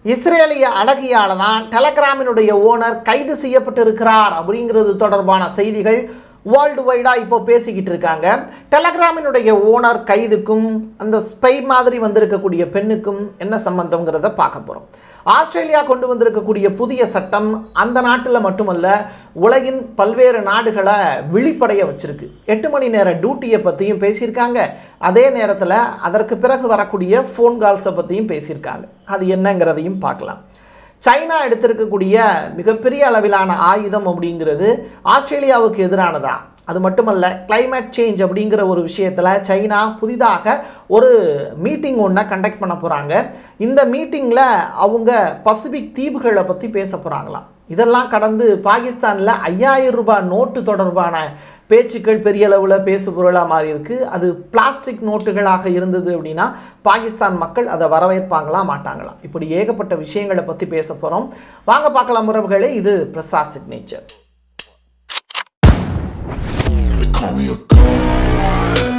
இஸ்ரேலிய அழகியால தான் டெலகிராமினுடைய ஓனர் கைது செய்யப்பட்டிருக்கிறார் அப்படிங்கிறது தொடர்பான செய்திகள் வேர்ல்டு வைடாக இப்போ பேசிக்கிட்டு இருக்காங்க டெலகிராமினுடைய ஓனர் கைதுக்கும் அந்த ஸ்பை மாதிரி வந்திருக்கக்கூடிய பெண்ணுக்கும் என்ன சம்பந்தங்கிறத பார்க்க போகிறோம் ஆஸ்திரேலியா கொண்டு வந்திருக்கக்கூடிய புதிய சட்டம் அந்த நாட்டில் மட்டுமல்ல உலகின் பல்வேறு நாடுகளை விழிப்படைய வச்சிருக்கு எட்டு மணி நேர டியூட்டியை பற்றியும் பேசியிருக்காங்க அதே நேரத்தில் அதற்கு பிறகு வரக்கூடிய ஃபோன் கால்ஸை பற்றியும் பேசியிருக்காங்க அது என்னங்கிறதையும் பார்க்கலாம் சைனா எடுத்திருக்கக்கூடிய மிகப்பெரிய அளவிலான ஆயுதம் அப்படிங்கிறது ஆஸ்திரேலியாவுக்கு எதிரானதா அது மட்டுமல்ல climate சேஞ்ச் அப்படிங்கிற ஒரு விஷயத்தில் சைனா புதிதாக ஒரு மீட்டிங் ஒன்றை கண்டக்ட் பண்ண போகிறாங்க இந்த மீட்டிங்கில் அவங்க பசிபிக் தீவுகளை பற்றி பேச போகிறாங்களாம் இதெல்லாம் கடந்து பாகிஸ்தானில் ஐயாயிரம் ரூபாய் நோட்டு தொடர்பான பேச்சுக்கள் பெரிய அளவில் பேசு பொருளாக மாறி இருக்கு அது பிளாஸ்டிக் நோட்டுகளாக இருந்தது அப்படின்னா பாகிஸ்தான் மக்கள் அதை வரவேற்பாங்களா மாட்டாங்களா இப்படி ஏகப்பட்ட விஷயங்களை பற்றி பேச போகிறோம் வாங்க பார்க்கலாம் உறவுகளே இது Prasad signature They call me a god.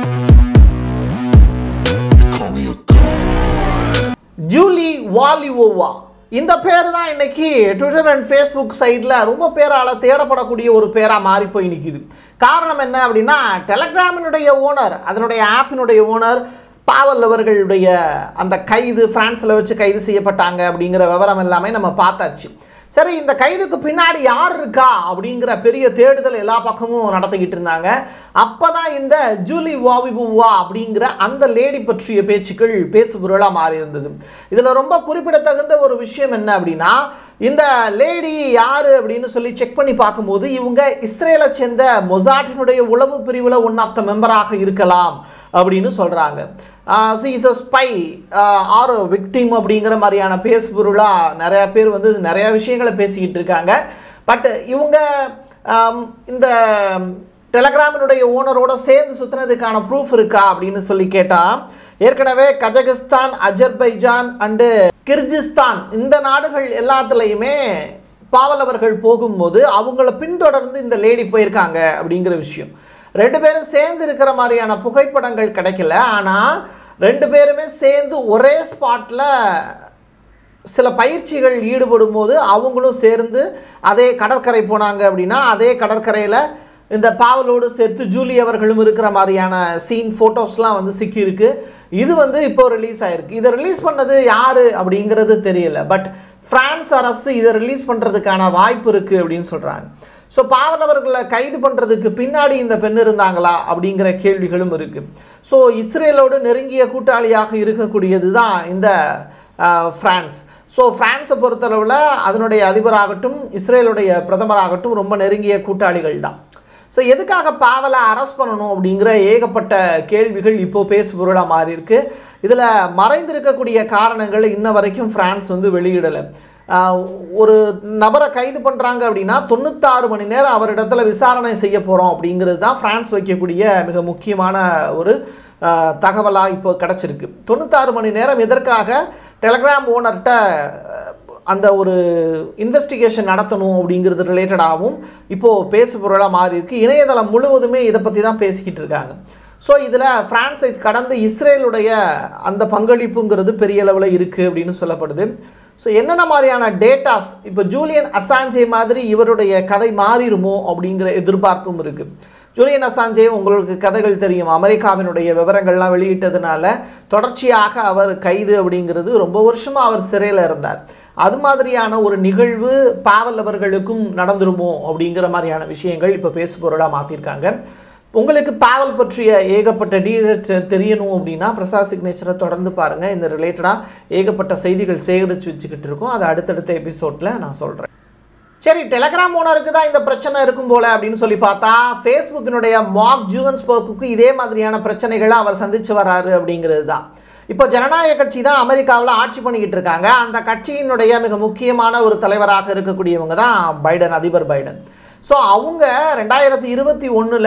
They call me a god. Julie Valivova இந்த பேர் தான் இன்னைக்கு ட்விட்டர் அண்ட் ஃபேஸ்புக் சைடில் ரொம்ப பேரால் தேடப்படக்கூடிய ஒரு பேராக மாறி போய் நிற்கிது காரணம் என்ன அப்படின்னா டெலகிராமினுடைய ஓனர் அதனுடைய ஆப்பினுடைய ஓனர் பாவல் அவர்களுடைய அந்த கைது பிரான்ஸில் வச்சு கைது செய்யப்பட்டாங்க அப்படிங்கிற விவரம் எல்லாமே நம்ம பார்த்தாச்சு சரி இந்த கைதுக்கு பின்னாடி யார் இருக்கா அப்படிங்கிற பெரிய தேடுதல் எல்லா பக்கமும் நடத்திக்கிட்டு இருந்தாங்க அப்பதான் இந்த ஜூலி வாவிபுவா அப்படிங்கிற அந்த லேடி பற்றிய பேச்சுக்கள் பேசு பொருளாக மாறி இருந்தது இதில் ரொம்ப குறிப்பிடத்தகுந்த ஒரு விஷயம் என்ன அப்படின்னா இந்த லேடி யாரு அப்படின்னு சொல்லி செக் பண்ணி பார்க்கும்போது இவங்க இஸ்ரேலை சேர்ந்த மொசாட்டினுடைய உளவு பிரிவில் ஒன் ஆஃப் த மெம்பராக இருக்கலாம் அப்படின்னு சொல்கிறாங்க she is a spy or victim அப்படிங்கிற மாதிரியான பேசு பொருளாக நிறையா பேர் வந்து நிறையா விஷயங்களை பேசிக்கிட்டு இருக்காங்க பட் இவங்க ஆம், இந்த டெலகிராமினுடைய ஓனரோட சேர்ந்து சுற்றினதுக்கான ப்ரூஃப் இருக்கா அப்படின்னு சொல்லி கேட்டால் ஏற்கனவே கஜகஸ்தான் அஜர்பைஜான் அண்டு கிர்கிஸ்தான் இந்த நாடுகள் எல்லாத்துலேயுமே பாவல் அவர்கள் போகும்போது அவங்கள பின்தொடர்ந்து இந்த லேடி போயிருக்காங்க அப்படிங்கிற விஷயம் ரெண்டு பேரும் சேர்ந்து இருக்கிற மாதிரியான புகைப்படங்கள் கிடைக்கல ஆனால் ரெண்டு பேருமே சேர்ந்து ஒரே ஸ்பாட்டில் சில பயிற்சிகள் ஈடுபடும் போது அவங்களும் சேர்ந்து அதே கடற்கரை போனாங்க அப்படின்னா அதே கடற்கரையில் இந்த பாவலோடு சேர்த்து ஜூலி அவர்களும் இருக்கிற மாதிரியான சீன் ஃபோட்டோஸ்லாம் வந்து சிக்கியிருக்கு இது வந்து இப்போ ரிலீஸ் ஆயிருக்கு இதை ரிலீஸ் பண்ணது யார் அப்படிங்கிறது தெரியல பட் பிரான்ஸ் அரசு இதை ரிலீஸ் பண்ணுறதுக்கான வாய்ப்பு இருக்குது அப்படின்னு சொல்கிறாங்க ஸோ பாவலவர்களை கைது பண்ணுறதுக்கு பின்னாடி இந்த பெண் இருந்தாங்களா அப்படிங்கிற கேள்விகளும் இருக்குது ஸோ இஸ்ரேலோடு நெருங்கிய கூட்டாளியாக இருக்கக்கூடியது தான் இந்த அஹ், பிரான்ஸ் ஸோ பிரான்ஸை பொறுத்தளவில் அதனுடைய அதிபராகட்டும் இஸ்ரேலுடைய பிரதமராகட்டும் ரொம்ப நெருங்கிய கூட்டாளிகள் தான் ஸோ எதுக்காக பாவலை அரெஸ்ட் பண்ணணும் அப்படிங்கிற ஏகப்பட்ட கேள்விகள் இப்போ பேசு பொருளாக மாறி இருக்கு இதில் மறைந்திருக்கக்கூடிய காரணங்கள் இன்ன வரைக்கும் பிரான்ஸ் வந்து வெளியிடலை ஆஹ் ஒரு நபரை கைது பண்ணுறாங்க அப்படின்னா தொண்ணூத்தாறு மணி நேரம் அவரிடத்துல விசாரணை செய்ய போகிறோம் அப்படிங்கிறது தான் பிரான்ஸ் வைக்கக்கூடிய மிக முக்கியமான ஒரு தகவலாக இப்போ கிடச்சிருக்கு தொண்ணூத்தாறு மணி நேரம் எதற்காக டெலகிராம் ஓனர்கிட்ட அந்த ஒரு இன்வெஸ்டிகேஷன் நடத்தணும் அப்படிங்கிறது ரிலேட்டடாகவும் இப்போது பேசு பொருளாக மாறி இருக்கு இணையதளம் முழுவதுமே இதை பற்றி தான் பேசிக்கிட்டு இருக்காங்க ஸோ இதில் பிரான்ஸை கடந்து இஸ்ரேலுடைய அந்த பங்களிப்புங்கிறது பெரிய அளவில் இருக்குது அப்படின்னு சொல்லப்படுது ஸோ என்னென்ன மாதிரியான டேட்டாஸ் இப்போ ஜூலியன் அசாஞ்சே மாதிரி இவருடைய கதை மாறிடுமோ அப்படிங்கிற எதிர்பார்ப்பும் இருக்குது ஜூலியன் அசாஞ்சே உங்களுக்கு கதைகள் தெரியும் அமெரிக்காவினுடைய விவரங்கள்லாம் வெளியிட்டதுனால தொடர்ச்சியாக அவர் கைது அப்படிங்கிறது ரொம்ப வருஷமாக அவர் சிறையில் இருந்தார் அது மாதிரியான ஒரு நிகழ்வு பாவல் அவர்களுக்கும் நடந்துருமோ அப்படிங்கிற மாதிரியான விஷயங்கள் இப்போ பேசு பொருளாக மாற்றிருக்காங்க உங்களுக்கு பாவல் பற்றிய ஏகப்பட்ட டீடைல்ஸ் தெரியணும் அப்படின்னா பிரசாத் சிக்னேச்சரை தொடர்ந்து பாருங்கள் இந்த ரிலேட்டடாக ஏகப்பட்ட செய்திகள் சேகரித்து வச்சுக்கிட்டு இருக்கோம் அதை அடுத்தடுத்த எபிசோடில் நான் சொல்கிறேன் சரி டெலகிராம் ஓனருக்கு தான் இந்த பிரச்சனை இருக்கும் போல அப்படின்னு சொல்லி பார்த்தா ஃபேஸ்புக்கினுடைய மார்க் ஜூகன்ஸ்பர்க்குக்கு இதே மாதிரியான பிரச்சனைகளை அவர் சந்திச்சு வராரு அப்படிங்கிறது தான் இப்போ ஜனநாயக கட்சி தான் அமெரிக்காவில் ஆட்சி பண்ணிக்கிட்டு இருக்காங்க அந்த கட்சியினுடைய மிக முக்கியமான ஒரு தலைவராக இருக்கக்கூடியவங்க தான் பைடன் அதிபர் பைடன் ஸோ அவங்க ரெண்டாயிரத்தி இருபத்தி ஒன்றில்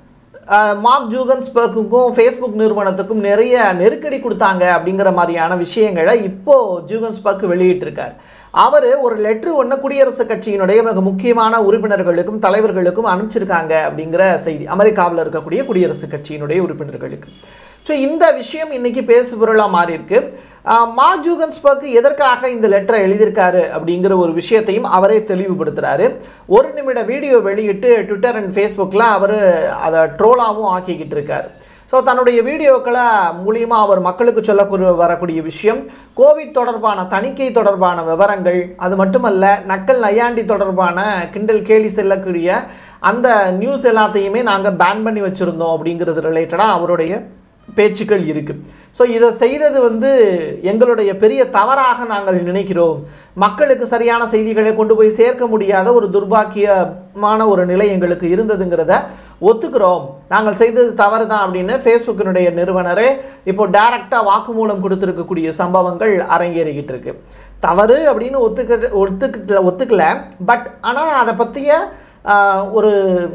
மார்க் ஜூகன்ஸ்பர்க்குக்கும் ஃபேஸ்புக் நிறுவனத்துக்கும் நிறைய நெருக்கடி கொடுத்தாங்க அப்படிங்கிற மாதிரியான விஷயங்களை இப்போ ஜூகன்ஸ்பர்க் வெளியிட்டிருக்கார் அவர் ஒரு லெட்ரு ஒன்று குடியரசுக் கட்சியினுடைய மிக முக்கியமான உறுப்பினர்களுக்கும் தலைவர்களுக்கும் அனுப்பிச்சிருக்காங்க அப்படிங்கிற செய்தி அமெரிக்காவில் இருக்கக்கூடிய குடியரசுக் கட்சியினுடைய உறுப்பினர்களுக்கு ஸோ இந்த விஷயம் இன்னைக்கு பேசு பொருளாக மாறி இருக்கு மார்க் ஜூகன்ஸ்பர்க் எதற்காக இந்த லெட்டரை எழுதியிருக்காரு அப்படிங்கிற ஒரு விஷயத்தையும் அவரே தெளிவுபடுத்துறாரு ஒரு நிமிட வீடியோ வெளியிட்டு ட்விட்டர் அண்ட் ஃபேஸ்புக்கில் அவர் அதை ட்ரோலாகவும் ஆக்கிக்கிட்டு இருக்காரு ஸோ தன்னுடைய வீடியோக்களை மூலியமாக அவர் மக்களுக்கு சொல்லக்கூடிய வரக்கூடிய விஷயம் கோவிட் தொடர்பான தணிக்கை தொடர்பான விவரங்கள் அது மட்டுமல்ல நக்கல் நையாண்டி தொடர்பான கிண்டல் கேலி செல்லக்கூடிய அந்த நியூஸ் எல்லாத்தையுமே நாங்கள் பேன் பண்ணி வச்சுருந்தோம் அப்படிங்கிறது ரிலேட்டடாக அவருடைய பேச்சுக்கள் இருக்குது ஸோ இதை செய்தது வந்து எங்களுடைய பெரிய தவறாக நாங்கள் நினைக்கிறோம் மக்களுக்கு சரியான செய்திகளை கொண்டு போய் சேர்க்க முடியாத ஒரு துர்பாக்கியமான ஒரு நிலை எங்களுக்கு இருந்ததுங்கிறத ஒத்துக்கிறோம் நாங்கள் செய்தது தவறு தான் அப்படின்னு ஃபேஸ்புக்கினுடைய நிறுவனரே இப்போ டைரக்டாக வாக்குமூலம் கொடுத்துருக்கக்கூடிய சம்பவங்கள் அரங்கேறிக்கிட்டு இருக்கு தவறு அப்படின்னு ஒத்துக்க ஒத்துக்கிட்ட ஒத்துக்கல பட் ஆனால் அதை பற்றிய ஆஹ், ஒரு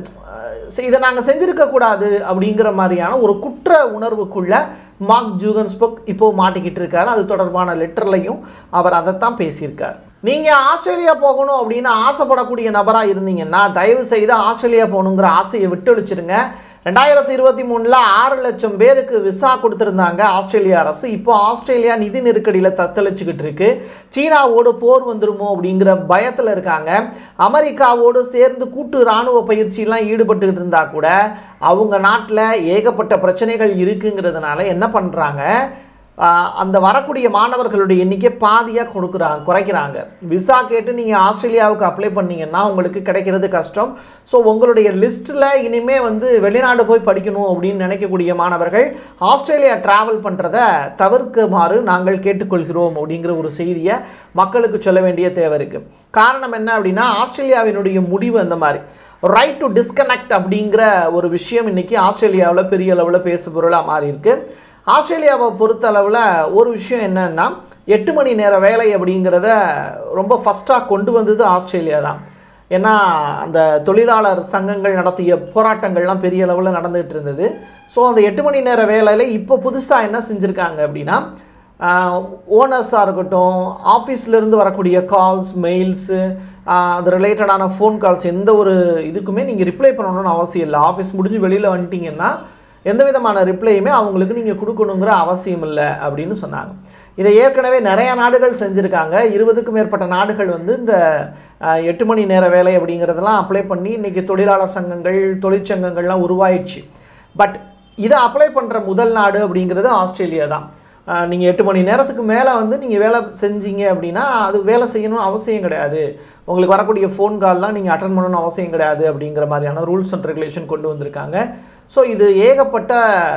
ஆஹ், இதை நாங்கள் செஞ்சிருக்க கூடாது அப்படிங்கிற மாதிரியான ஒரு குற்ற உணர்வுக்குள்ள மார்க் ஜூகன்ஸ்புக் இப்போ மாட்டிக்கிட்டு இருக்காரு அது தொடர்பான லெட்டர்லையும் அவர் அதைத்தான் பேசியிருக்கார் நீங்கள் ஆஸ்திரேலியா போகணும் அப்படின்னு ஆசைப்படக்கூடிய நபராக இருந்தீங்கன்னா தயவு செய்து ஆஸ்திரேலியா போகணுங்கிற ஆசையை விட்டொழிச்சிருங்க ரெண்டாயிரத்தி இருபத்தி மூணில் ஆறு லட்சம் பேருக்கு விசா கொடுத்துருந்தாங்க ஆஸ்திரேலியா அரசு இப்போ ஆஸ்திரேலியா நிதி நெருக்கடியில் தத்தளிச்சுக்கிட்டு இருக்கு சீனாவோடு போர் வந்துருமோ அப்படிங்கிற பயத்தில் இருக்காங்க அமெரிக்காவோடு சேர்ந்து கூட்டு இராணுவ பயிற்சியெல்லாம் ஈடுபட்டுக்கிட்டு இருந்தா கூட அவங்க நாட்டில் ஏகப்பட்ட பிரச்சனைகள் இருக்குங்கிறதுனால என்ன பண்ணுறாங்க ஆஹ் அந்த வரக்கூடிய மாணவர்களுடைய எண்ணிக்கை பாதியாக கொடுக்குறாங்க குறைக்கிறாங்க விசா கேட்டு நீங்கள் ஆஸ்திரேலியாவுக்கு அப்ளை பண்ணீங்கன்னா உங்களுக்கு கிடைக்கிறது கஷ்டம் ஸோ உங்களுடைய லிஸ்ட்டில் இனிமே வந்து வெளிநாடு போய் படிக்கணும் அப்படின்னு நினைக்கக்கூடிய மாணவர்கள் ஆஸ்திரேலியா ட்ராவல் பண்ணுறத தவிர்க்குமாறு நாங்கள் கேட்டுக்கொள்கிறோம் அப்படிங்கிற ஒரு செய்தியை மக்களுக்கு சொல்ல வேண்டிய தேவை இருக்குது காரணம் என்ன அப்படின்னா ஆஸ்திரேலியாவினுடைய முடிவு அந்த மாதிரி ரைட் டு டிஸ்கனெக்ட் அப்படிங்கிற ஒரு விஷயம் இன்னைக்கு ஆஸ்திரேலியாவில் பெரிய அளவில் பேசு பொருளாக மாறி இருக்கு ஆஸ்திரேலியாவை பொறுத்தளவில் ஒரு விஷயம் என்னன்னா எட்டு மணி நேர வேலை அப்படிங்கிறத ரொம்ப ஃபஸ்ட்டாக கொண்டு வந்தது ஆஸ்திரேலியா தான் ஏன்னா அந்த தொழிலாளர் சங்கங்கள் நடத்திய போராட்டங்கள்லாம் பெரிய அளவில் நடந்துகிட்டு இருந்தது ஸோ அந்த எட்டு மணி நேர வேலையில் இப்போ புதுசாக என்ன செஞ்சுருக்காங்க அப்படின்னா ஓனர்ஸாக இருக்கட்டும் ஆஃபீஸ்லேருந்து வரக்கூடிய கால்ஸ் மெயில்ஸு அது ரிலேட்டடான ஃபோன் கால்ஸ் எந்த ஒரு இதுக்குமே நீங்கள் ரிப்ளை பண்ணணும்னு அவசியம் இல்லை ஆஃபீஸ் முடிஞ்சு வெளியில் வந்துட்டீங்கன்னா எந்த விதமான ரிப்ளையுமே அவங்களுக்கு நீங்கள் கொடுக்கணுங்கிற அவசியம் இல்லை அப்படின்னு சொன்னாங்க இதை ஏற்கனவே நிறைய நாடுகள் செஞ்சுருக்காங்க இருபதுக்கும் மேற்பட்ட நாடுகள் வந்து இந்த அஹ், எட்டு மணி நேர வேலை அப்படிங்கிறதெல்லாம் அப்ளை பண்ணி இன்றைக்கி தொழிலாளர் சங்கங்கள் தொழிற்சங்கங்கள்லாம் உருவாயிடுச்சு பட் இதை அப்ளை பண்ணுற முதல் நாடு அப்படிங்கிறது ஆஸ்திரேலியா தான் நீங்கள் எட்டு மணி நேரத்துக்கு மேலே வந்து நீங்கள் வேலை செஞ்சீங்க அப்படின்னா அது வேலை செய்யணும் அவசியம் கிடையாது உங்களுக்கு வரக்கூடிய ஃபோன் கால்லாம் நீங்கள் அட்டன் பண்ணணும்னு அவசியம் கிடையாது அப்படிங்கிற மாதிரியான ரூல்ஸ் அண்ட் ரெகுலேஷன் கொண்டு வந்திருக்காங்க ஸோ இது ஏகப்பட்ட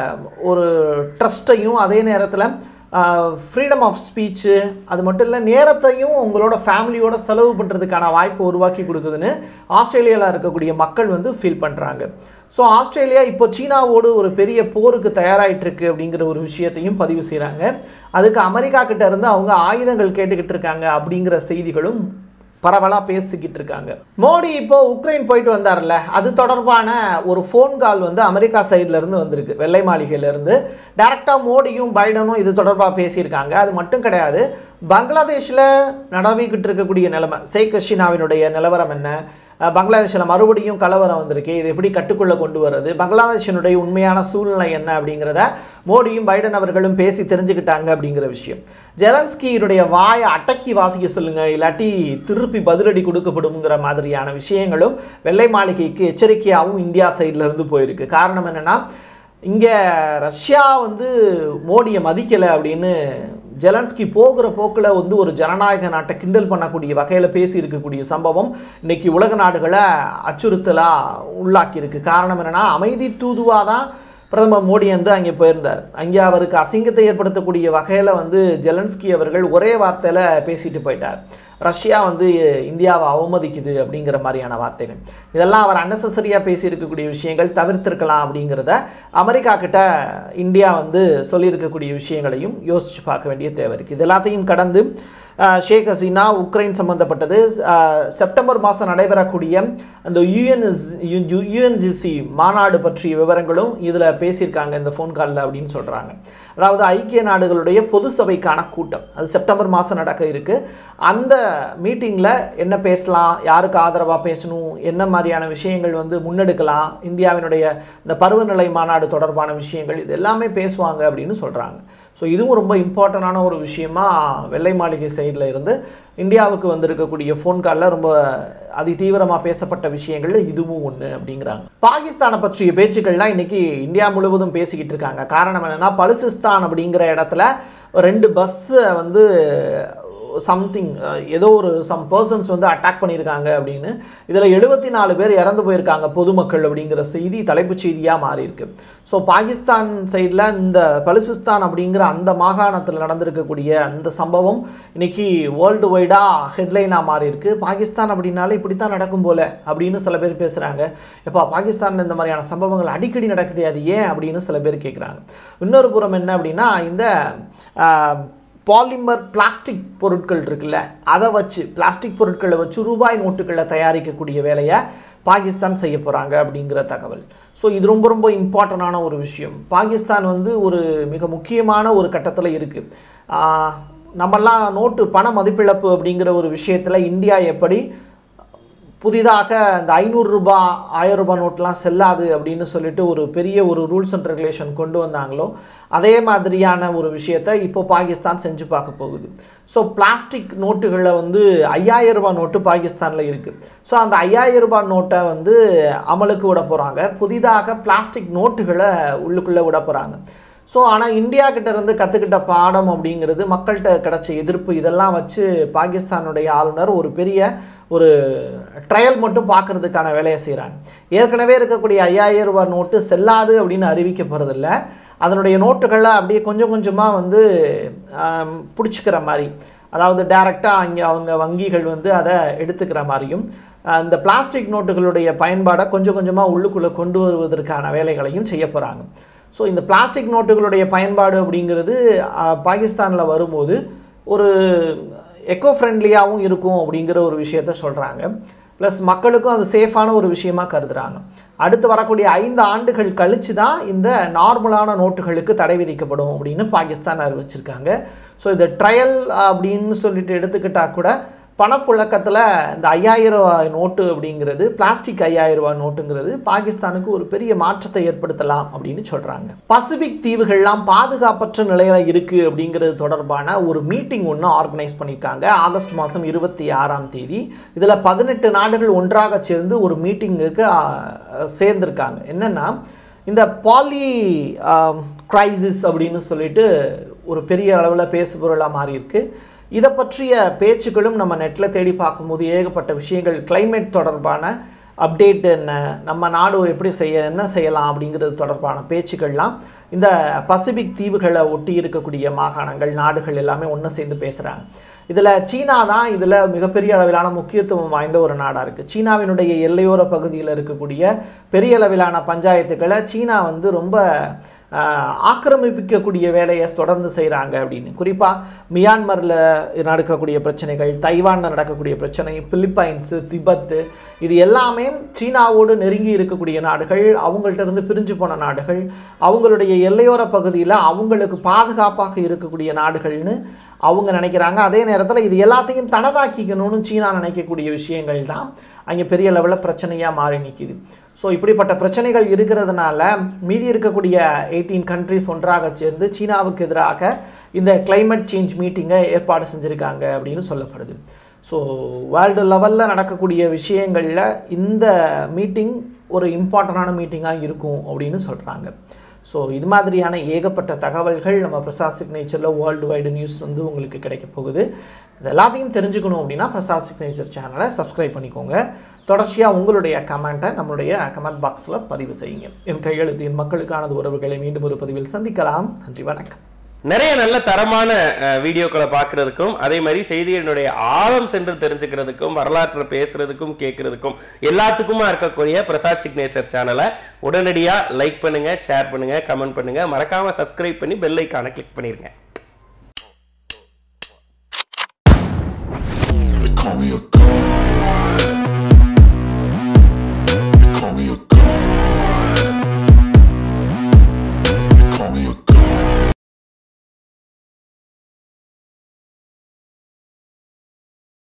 ஒரு ட்ரஸ்ட்டையும் அதே நேரத்தில் ஃப்ரீடம் ஆஃப் ஸ்பீச்சு அது மட்டும் இல்லை நேரத்தையும் உங்களோட ஃபேமிலியோட செலவு பண்ணுறதுக்கான வாய்ப்பை உருவாக்கி கொடுக்குதுன்னு ஆஸ்திரேலியாவில் இருக்கக்கூடிய மக்கள் வந்து ஃபீல் பண்ணுறாங்க ஸோ ஆஸ்திரேலியா இப்போ சீனாவோடு ஒரு பெரிய போருக்கு தயாராகிட்டு இருக்கு அப்படிங்கிற ஒரு விஷயத்தையும் பதிவு செய்கிறாங்க அதுக்கு அமெரிக்கா கிட்ட இருந்து அவங்க ஆயுதங்கள் கேட்டுக்கிட்டு இருக்காங்க அப்படிங்கிற செய்திகளும் பரவலாக பேசிக்கிட்டு இருக்காங்க மோடி இப்போ உக்ரைன் போயிட்டு வந்தார்ல அது தொடர்பான ஒரு ஃபோன் கால் வந்து அமெரிக்கா சைடுல இருந்து வந்திருக்கு வெள்ளை மாளிகையில இருந்து டைரக்டாக மோடியும் பைடனும் இது தொடர்பாக பேசியிருக்காங்க அது மட்டும் கிடையாது பங்களாதேஷில் நடவிக்கிட்டு இருக்கக்கூடிய நிலைமை ஷேக் ஹசீனாவினுடைய நிலவரம் என்ன அஹ் பங்களாதேஷில் மறுபடியும் கலவரம் வந்திருக்கு இது எப்படி கட்டுக்குள்ளே கொண்டு வர்றது பங்களாதேஷினுடைய உண்மையான சூழ்நிலை என்ன அப்படிங்கிறத மோடியும் பைடன் அவர்களும் பேசி தெரிஞ்சுக்கிட்டாங்க அப்படிங்கிற விஷயம் ஜெலன்ஸ்கியினுடைய வாயை அடக்கி வாசிக்க சொல்லுங்க இல்லாட்டி திருப்பி பதிலடி கொடுக்கப்படுங்கிற மாதிரியான விஷயங்களும் வெள்ளை மாளிகைக்கு எச்சரிக்கையாகவும் இந்தியா சைடுல இருந்து போயிருக்கு காரணம் என்னன்னா இங்கே ரஷ்யா வந்து மோடியை மதிக்கலை அப்படின்னு ஜெலன்ஸ்கி போகிற போக்கில் வந்து ஒரு ஜனநாயக நாட்டை கிண்டல் பண்ணக்கூடிய வகையில் பேசி இருக்கக்கூடிய சம்பவம் இன்னைக்கு உலக நாடுகளை அச்சுறுத்தலாக உள்ளாக்கியிருக்கு காரணம் என்னன்னா அமைதி தூதுவாக தான் பிரதமர் மோடி வந்து அங்கே போயிருந்தார் அங்கே அவருக்கு அசிங்கத்தை ஏற்படுத்தக்கூடிய வகையில் வந்து ஜெலன்ஸ்கி அவர்கள் ஒரே வார்த்தையில் பேசிட்டு போயிட்டார் ரஷ்யா வந்து இந்தியாவை அவமதிக்குது அப்படிங்கிற மாதிரியான வார்த்தைகள் இதெல்லாம் அவர் அன்னெசரியாக பேசியிருக்கக்கூடிய விஷயங்கள் தவிர்த்திருக்கலாம் அப்படிங்கிறத அமெரிக்கா கிட்ட இந்தியா வந்து சொல்லியிருக்கக்கூடிய விஷயங்களையும் யோசிச்சு பார்க்க வேண்டிய தேவை இருக்குது இது எல்லாத்தையும் கடந்து அஹ், ஷேக் ஹசீனா உக்ரைன் சம்பந்தப்பட்டது அஹ், செப்டம்பர் மாதம் நடைபெறக்கூடிய அந்த யுஎன்எஸ் யுஎன்ஜிசி மாநாடு பற்றிய விவரங்களும் இதில் பேசியிருக்காங்க இந்த ஃபோன் காலில் அப்படின்னு சொல்கிறாங்க அதாவது ஐக்கிய நாடுகளுடைய பொது சபைக்கான கூட்டம் அது செப்டம்பர் மாதம் நடக்க இருக்கு அந்த மீட்டிங்கில் என்ன பேசலாம் யாருக்கு ஆதரவாக பேசணும் என்ன மாதிரியான விஷயங்கள் வந்து முன்னெடுக்கலாம் இந்தியாவினுடைய இந்த பருவநிலை மாநாடு தொடர்பான விஷயங்கள் இது எல்லாமே பேசுவாங்க அப்படின்னு சொல்கிறாங்க ஸோ இதுவும் ரொம்ப இம்பார்ட்டண்டான ஒரு விஷயமா வெள்ளை மாளிகை சைடில் இருந்து இந்தியாவுக்கு வந்திருக்கக்கூடிய ஃபோன் காலில் ரொம்ப அதி தீவிரமாக பேசப்பட்ட விஷயங்கள்ல இதுவும் ஒன்று அப்படிங்கிறாங்க பாகிஸ்தானை பற்றிய பேச்சுக்கள்லாம் இன்னைக்கு இந்தியா முழுவதும் பேசிக்கிட்டு இருக்காங்க காரணம் என்னன்னா பலுசிஸ்தான் அப்படிங்கிற இடத்துல ரெண்டு பஸ்ஸை வந்து சம்திங் ஏதோ ஒரு சம் பர்சன்ஸ் வந்து அட்டாக் பண்ணியிருக்காங்க அப்படின்னு இதில் எழுபத்தி நாலு பேர் இறந்து போயிருக்காங்க பொதுமக்கள் அப்படிங்கிற செய்தி தலைப்புச் செய்தியாக மாறி இருக்கு ஸோ பாகிஸ்தான் சைடில் இந்த பலுசிஸ்தான் அப்படிங்கிற அந்த மாகாணத்தில் நடந்திருக்கக்கூடிய அந்த சம்பவம் இன்னைக்கு வேர்ல்டு வைடாக ஹெட்லைனாக மாறி இருக்கு பாகிஸ்தான் அப்படின்னாலே இப்படித்தான் நடக்கும் போல அப்படின்னு சில பேர் பேசுகிறாங்க எப்பா பாகிஸ்தானில் இந்த மாதிரியான சம்பவங்கள் அடிக்கடி நடக்குது அது ஏன் அப்படின்னு சில பேர் கேட்குறாங்க இன்னொரு புறம் என்ன அப்படின்னா இந்த ஆஹ், பாலிமர் பிளாஸ்டிக் பொருட்கள் இருக்குல்ல அதை வச்சு பிளாஸ்டிக் பொருட்களை வச்சு ரூபாய் நோட்டுகளை தயாரிக்கக்கூடிய வேலையை பாகிஸ்தான் செய்ய போகிறாங்க அப்படிங்கிற தகவல் ஸோ இது ரொம்ப ரொம்ப இம்பார்ட்டண்டான ஒரு விஷயம் பாகிஸ்தான் வந்து ஒரு மிக முக்கியமான ஒரு கட்டத்தில் இருக்குது நம்மெல்லாம் நோட்டு பண மதிப்பிழப்பு அப்படிங்கிற ஒரு விஷயத்தில் இந்தியா எப்படி புதிதாக இந்த ஐநூறு ரூபாய் ஆயிரம் ரூபாய் நோட்லாம் செல்லாது அப்படின்னு சொல்லிட்டு ஒரு பெரிய ஒரு ரூல்ஸ் அண்ட் ரெகுலேஷன் கொண்டு வந்தாங்களோ அதே மாதிரியான ஒரு விஷயத்தை இப்போ பாகிஸ்தான் செஞ்சு பார்க்க போகுது ஸோ பிளாஸ்டிக் நோட்டுகளில் வந்து ஐயாயிரம் ரூபாய் நோட்டு பாகிஸ்தானில் இருக்குது ஸோ அந்த ஐயாயிரம் ரூபாய் நோட்டை வந்து அமலுக்கு விட போகிறாங்க புதிதாக பிளாஸ்டிக் நோட்டுகளை உள்ளுக்குள்ளே விட போகிறாங்க ஸோ ஆனால் இந்தியா கிட்ட இருந்து கற்றுக்கிட்ட பாடம் அப்படிங்கிறது மக்கள்கிட்ட கிடைச்ச எதிர்ப்பு இதெல்லாம் வச்சு பாகிஸ்தானுடைய ஆளுநர் ஒரு பெரிய ஒரு ட்ரையல் மட்டும் பார்க்கறதுக்கான வேலையை செய்கிறாங்க ஏற்கனவே இருக்கக்கூடிய ஐயாயிரம் ரூபாய் நோட்டு செல்லாது அப்படின்னு அறிவிக்கப்படுறதில்ல அதனுடைய நோட்டுகளை அப்படியே கொஞ்சம் கொஞ்சமாக வந்து ஆம், பிடிச்சிக்கிற மாதிரி அதாவது டைரெக்டாக அங்கே அவங்க வங்கிகள் வந்து அதை எடுத்துக்கிற மாதிரியும் அஹ், இந்த பிளாஸ்டிக் நோட்டுகளுடைய பயன்பாடை கொஞ்சம் கொஞ்சமாக உள்ளுக்குள்ளே கொண்டு வருவதற்கான வேலைகளையும் செய்ய போகிறாங்க ஸோ இந்த பிளாஸ்டிக் நோட்டுகளுடைய பயன்பாடு அப்படிங்கிறது பாகிஸ்தானில் வரும்போது ஒரு எக்கோ ஃப்ரெண்ட்லியாகவும் இருக்கும் அப்படிங்கிற ஒரு விஷயத்த சொல்கிறாங்க ப்ளஸ் மக்களுக்கும் அது சேஃபான ஒரு விஷயமா கருதுறாங்க அடுத்து வரக்கூடிய ஐந்து ஆண்டுகள் கழிச்சு தான் இந்த நார்மலான நோட்டுகளுக்கு தடை விதிக்கப்படும் அப்படின்னு பாகிஸ்தான் அறிவிச்சிருக்காங்க ஸோ இந்த ட்ரையல் அப்படின்னு சொல்லிட்டு எடுத்துக்கிட்டா கூட பணப்புழக்கத்தில் இந்த ஐயாயிரம் ரூபாய் நோட்டு அப்படிங்கிறது பிளாஸ்டிக் ஐயாயிரம் ரூபாய் நோட்டுங்கிறது பாகிஸ்தானுக்கு ஒரு பெரிய மாற்றத்தை ஏற்படுத்தலாம் அப்படின்னு சொல்கிறாங்க பசிபிக் தீவுகள்லாம் பாதுகாப்பற்ற நிலையில் இருக்குது அப்படிங்கிறது தொடர்பான ஒரு மீட்டிங் ஒன்று ஆர்கனைஸ் பண்ணியிருக்காங்க ஆகஸ்ட் மாதம் இருபத்தி ஆறாம் தேதி இதில் பதினெட்டு நாடுகள் ஒன்றாக சேர்ந்து ஒரு மீட்டிங்குக்கு சேர்ந்திருக்காங்க என்னென்னா இந்த பாலி கிரைசிஸ் அப்படின்னு சொல்லிட்டு ஒரு பெரிய அளவில் பேசுபொருளாக மாறி இருக்கு இதை பற்றிய பேச்சுக்களும் நம்ம நெட்டில் தேடி பார்க்கும்போது ஏகப்பட்ட விஷயங்கள் climate தொடர்பான அப்டேட் என்ன நம்ம நாடு எப்படி செய்ய என்ன செய்யலாம் அப்படிங்கிறது தொடர்பான பேச்சுக்கள்லாம் இந்த பசிபிக் தீவுகளை ஒட்டி இருக்கக்கூடிய மாகாணங்கள் நாடுகள் எல்லாமே ஒன்று சேர்ந்து பேசுகிறாங்க இதில் சீனா தான் இதில் மிகப்பெரிய அளவிலான முக்கியத்துவம் வாய்ந்த ஒரு நாடாக இருக்குது சீனாவினுடைய எல்லையோர பகுதியில் இருக்கக்கூடிய பெரிய அளவிலான பஞ்சாயத்துக்களை சீனா வந்து ரொம்ப ஆஹ், ஆக்கிரமிப்பிக்கக்கூடிய வேலையை தொடர்ந்து செய்கிறாங்க அப்படின்னு குறிப்பாக மியான்மரில் நடக்கக்கூடிய பிரச்சனைகள் தைவானில் நடக்கக்கூடிய பிரச்சனை பிலிப்பைன்ஸு திபத்து இது எல்லாமே சீனாவோடு நெருங்கி இருக்கக்கூடிய நாடுகள் அவங்கள்ட்ட இருந்து பிரிஞ்சு போன நாடுகள் அவங்களுடைய எல்லையோர பகுதியில் அவங்களுக்கு பாதுகாப்பாக இருக்கக்கூடிய நாடுகள்னு அவங்க நினைக்கிறாங்க அதே நேரத்தில் இது எல்லாத்தையும் தனதாக்கிக்கணும்னு சீனா நினைக்கக்கூடிய விஷயங்கள் தான் அங்கே பெரிய லெவலில் பிரச்சனையாக மாறி நிற்கிது ஸோ இப்படிப்பட்ட பிரச்சனைகள் இருக்கிறதுனால மீதி இருக்கக்கூடிய எயிட்டீன் கண்ட்ரிஸ் ஒன்றாக சேர்ந்து சீனாவுக்கு எதிராக இந்த climate சேஞ்ச் மீட்டிங்கை ஏற்பாடு செஞ்சுருக்காங்க அப்படின்னு சொல்லப்படுது ஸோ வேர்ல்டு லெவலில் நடக்கக்கூடிய விஷயங்களில் இந்த மீட்டிங் ஒரு இம்பார்ட்டண்டான மீட்டிங்காக இருக்கும் அப்படின்னு சொல்கிறாங்க ஸோ இது மாதிரியான ஏகப்பட்ட தகவல்கள் நம்ம பிரசாத் சிக்னேச்சரில் வேர்ல்டு வைடு நியூஸ் வந்து உங்களுக்கு கிடைக்க போகுது இது எல்லாத்தையும் தெரிஞ்சுக்கணும் அப்படின்னா பிரசாத் சிக்னேச்சர் சேனலை சப்ஸ்கிரைப் பண்ணிக்கோங்க தொடர்ச்சியாக உங்களுடைய கமெண்ட்டை நம்மளுடைய கமெண்ட் பாக்ஸில் பதிவு செய்யுங்க என் கையெழுத்து என் மக்களுக்கானது உறவுகளை மீண்டும் ஒரு பதிவில் சந்திக்கலாம் நன்றி வணக்கம் நிறைய நல்ல தரமான அஹ், வீடியோக்களை பார்க்கறதுக்கும் அதே மாதிரி செய்திகளினுடைய ஆழம் சென்று தெரிஞ்சுக்கிறதுக்கும் வரலாற்றை பேசுறதுக்கும் கேட்கறதுக்கும் எல்லாத்துக்குமா இருக்கக்கூடிய பிரசாத் சிக்னேச்சர் சேனலை உடனடியா லைக் பண்ணுங்க ஷேர் பண்ணுங்க கமெண்ட் பண்ணுங்க மறக்காம சப்ஸ்கிரைப் பண்ணி பெல் ஐக்கானை கிளிக் பண்ணிருங்க They call me a god.